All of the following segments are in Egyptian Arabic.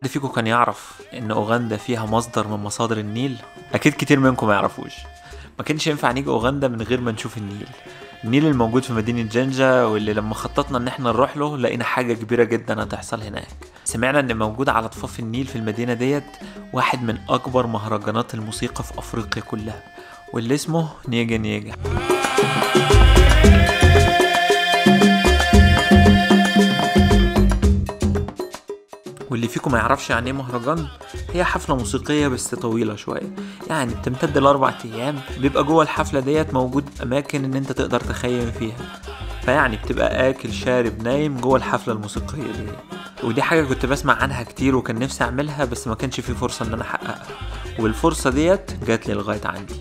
حد فيكم كان يعرف ان اوغندا فيها مصدر من مصادر النيل اكيد كتير منكم ما يعرفوش ما كانش ينفع نيجي اوغندا من غير ما نشوف النيل النيل الموجود في مدينة جنجا واللي لما خططنا ان احنا نروح له لقينا حاجة كبيرة جدا هتحصل هناك سمعنا ان موجود على ضفاف النيل في المدينة ديت واحد من اكبر مهرجانات الموسيقى في افريقيا كلها واللي اسمه نيجا نيجا واللي فيكم ما يعرفش يعني ايه مهرجان هي حفلة موسيقية بس طويلة شوية يعني بتمتد لأربع أيام بيبقى جوه الحفلة ديت موجود أماكن إن أنت تقدر تخيم فيها فيعني بتبقى آكل شارب نايم جوه الحفلة الموسيقية دي ودي حاجة كنت بسمع عنها كتير وكان نفسي أعملها بس ما كانش في فرصة إن أنا أحققها والفرصة ديت جات لي لغاية عندي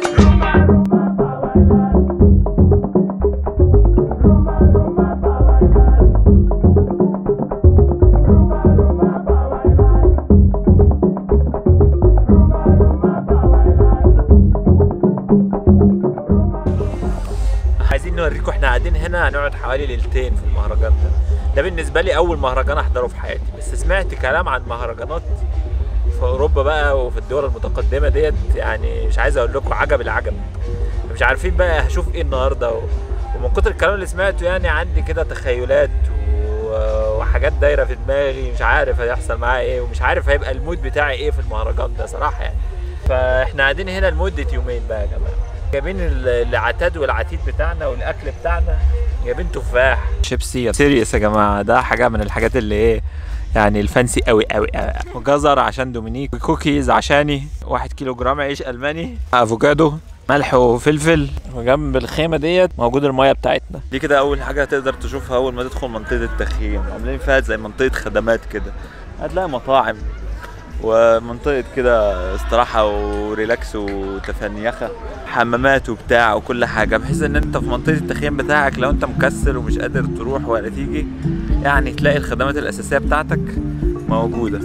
عايزين نوريكم احنا قاعدين هنا هنقعد حوالي ليلتين في المهرجان ده ده بالنسبه لي اول مهرجان احضره في حياتي بس سمعت كلام عن مهرجانات في اوروبا بقى وفي الدول المتقدمه ديت يعني مش عايز اقول لكم عجب العجب مش عارفين بقى هشوف ايه النهارده و... ومن كتر الكلام اللي سمعته يعني عندي كده تخيلات و... وحاجات دايره في دماغي مش عارف هيحصل معايا ايه ومش عارف هيبقى المود بتاعي ايه في المهرجان ده صراحه يعني فاحنا قاعدين هنا لمده يومين بقى يا جماعه جايبين العتاد والعتيد بتاعنا والاكل بتاعنا جايبين تفاح شيبسي سيريس يا جماعه ده حاجه من الحاجات اللي ايه يعني الفانسي قوي قوي قوي وجزر عشان دومينيك كوكيز عشاني واحد كيلو جرام عيش الماني افوكادو ملح وفلفل وجنب الخيمه ديت موجود الميه بتاعتنا دي كده اول حاجه هتقدر تشوفها اول ما تدخل منطقه التخييم عاملين فيها زي منطقه خدمات كده هتلاقي مطاعم ومنطقة كده استراحة وريلاكس وتفنيخة حمامات وبتاع وكل حاجة بحيث ان انت في منطقة التخييم بتاعك لو انت مكسل ومش قادر تروح ولا تيجي يعني تلاقي الخدمات الأساسية بتاعتك موجودة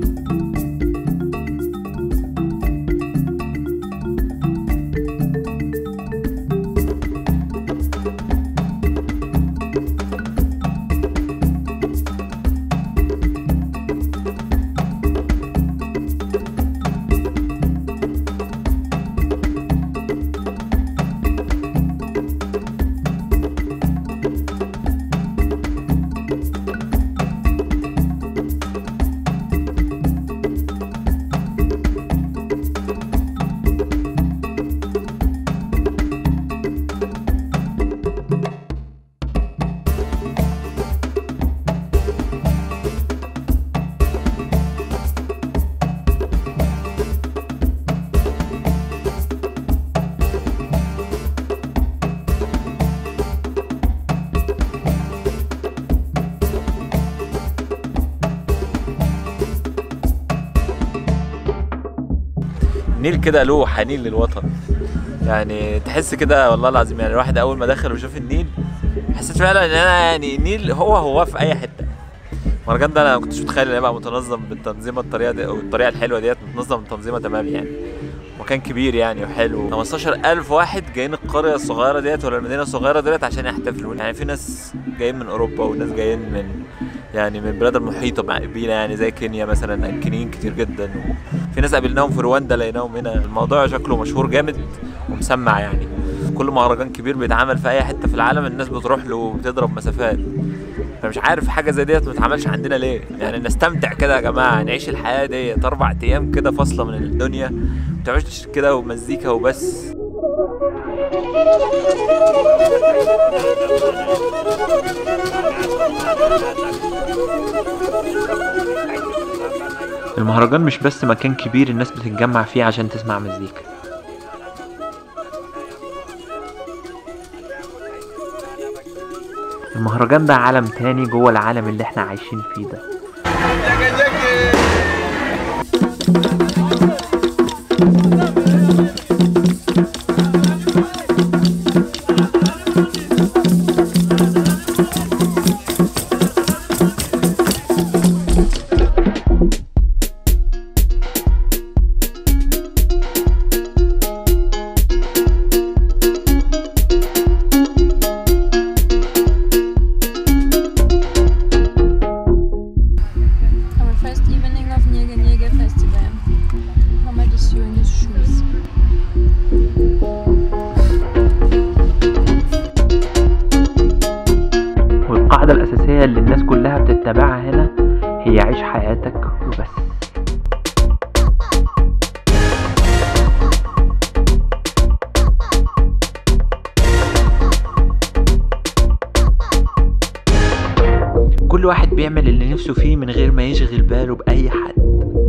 النيل كده له حنين للوطن يعني تحس كده والله العظيم يعني الواحد اول ما دخل وشاف النيل حسيت فعلا ان انا يعني النيل هو هو في اي حته المهرجان ده انا ما كنتش متخيل ان يبقى متنظم بالتنظيمه الطريقه دي او الطريقه الحلوه ديت متنظم تنظيمه تمام يعني مكان كبير يعني وحلو 15000 واحد جايين القريه الصغيره ديت ولا المدينه الصغيره ديت عشان يحتفلوا يعني في ناس جايين من اوروبا وناس جايين من يعني من البلاد المحيطه مع بينا يعني زي كينيا مثلا كينيين كتير جدا في ناس قابلناهم في رواندا لقيناهم هنا الموضوع شكله مشهور جامد ومسمع يعني كل مهرجان كبير بيتعمل في اي حته في العالم الناس بتروح له وبتضرب مسافات فمش عارف حاجه زي ديت ما اتعملش عندنا ليه يعني نستمتع كده يا جماعه نعيش الحياه ديت اربع ايام كده فاصله من الدنيا ما تعملش كده ومزيكا وبس المهرجان مش بس مكان كبير الناس بتتجمع فيه عشان تسمع مزيكا المهرجان ده عالم تاني جوه العالم اللي احنا عايشين فيه ده اللي الناس كلها بتتبعها هنا هي عيش حياتك وبس كل واحد بيعمل اللي نفسه فيه من غير ما يشغل باله بأي حد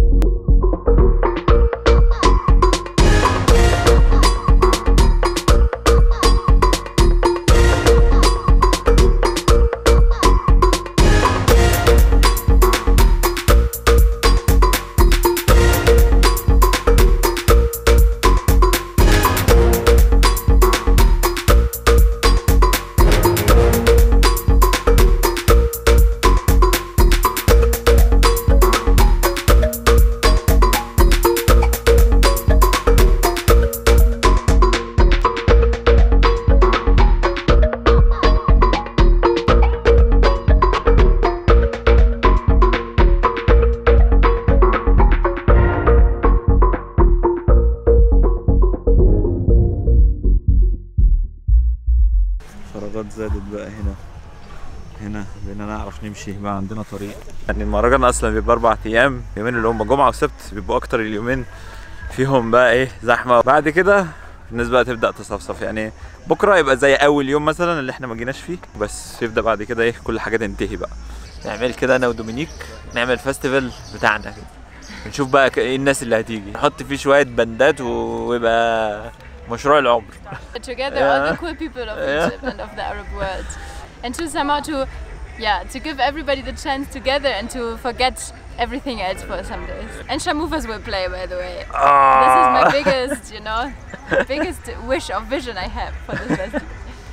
فراغات زادت بقى هنا هنا بقينا نعرف نمشي بقى عندنا طريق يعني المهرجان اصلا بيبقى اربع ايام يومين اللي هم جمعه وسبت بيبقوا اكتر اليومين فيهم بقى ايه زحمه بعد كده الناس بقى تبدا تصفصف يعني بكره يبقى زي اول يوم مثلا اللي احنا ما جيناش فيه بس يبدا بعد كده ايه كل حاجه تنتهي بقى نعمل كده انا ودومينيك نعمل فيستيفال بتاعنا كده نشوف بقى ك- ايه الناس اللي هتيجي نحط فيه شويه بندات ويبقى مشروع العمر together all Yeah. the cool people of Yeah. Egypt and of the Arab world, and to somehow to, yeah, to give everybody the chance together and to forget everything else for some days. And Shamufas will play, by the way. This is my biggest, you know, biggest wish or vision I have for this festival.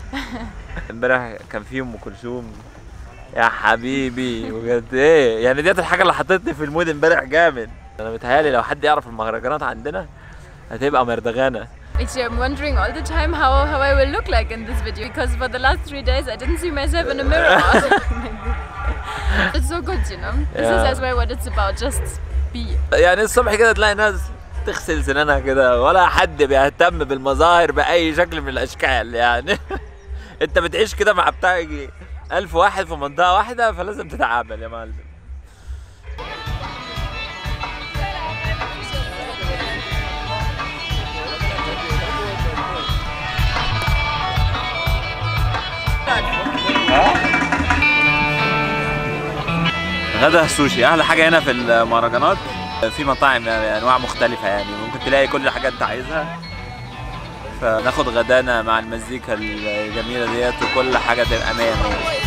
امبارح كان في ام كلثوم يا حبيبي بجد ايه يعني ديت الحاجه اللي حطتني في المود امبارح جامد انا متهيألي لو حد يعرف المهرجانات عندنا هتبقى مردغانه Actually, I'm wondering all the time how, how I will look like in this video because for the last three days I didn't see myself in a mirror. or something like this. it's so good, you know. This is Yeah. as well what it's about. Just be. يعني الصبح كده تلاقي ناس تغسل سنانها كده ولا حد بيهتم بالمظاهر بأي شكل من الأشكال يعني أنت بتعيش كده مع بتاع يجي ألف واحد في منطقة واحدة فلازم تتعامل يا معلم غدا السوشي احلى حاجه هنا في المهرجانات في مطاعم يعني انواع مختلفه يعني ممكن تلاقي كل حاجه انت عايزها فناخد غدانا مع المزيكا الجميله ديت وكل حاجه تبقى مية مية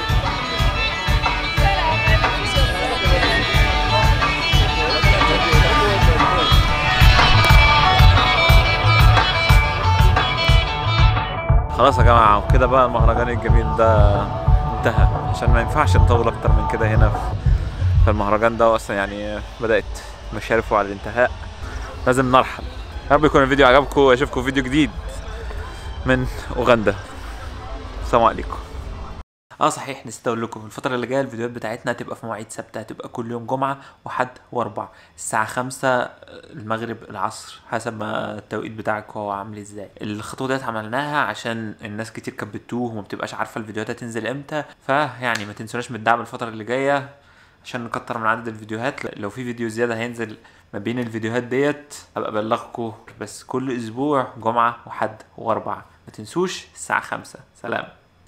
خلاص يا جماعه وكده بقى المهرجان الجميل ده انتهى عشان ما ينفعش نطول اكتر من كده هنا في- في المهرجان ده اصلا يعني بدات مشارفه على الانتهاء لازم نرحل يا رب يكون الفيديو عجبكم واشوفكم فيديو جديد من اوغندا السلام عليكم اه صحيح نسيت اقول لكم الفترة اللي جاية الفيديوهات بتاعتنا هتبقى في مواعيد ثابتة هتبقى كل يوم جمعة وحد واربع الساعة خمسة المغرب العصر حسب ما التوقيت بتاعك هو عامل ازاي الخطوة ديت عملناها عشان الناس كتير كانت بتتوه وما بتبقاش عارفة الفيديوهات هتنزل امتى فيعني ما تنسوناش من الدعم الفترة اللي جاية عشان نكتر من عدد الفيديوهات لو في فيديو زيادة هينزل ما بين الفيديوهات ديت ابقى ابلغكم بس كل اسبوع جمعة وحد واربع ما تنسوش الساعة خمسة سلام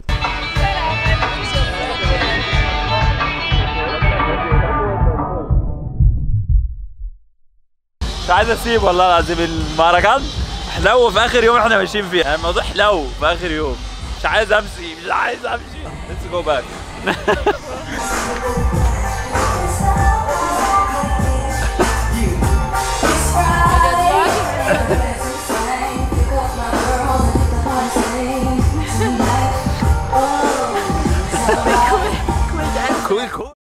مش عايز اسيب والله العظيم المهرجان حلو في اخر يوم احنا ماشيين فيه يعني الموضوع حلو في اخر يوم مش عايز امشي مش عايز امشي ليتس جو باك cool cool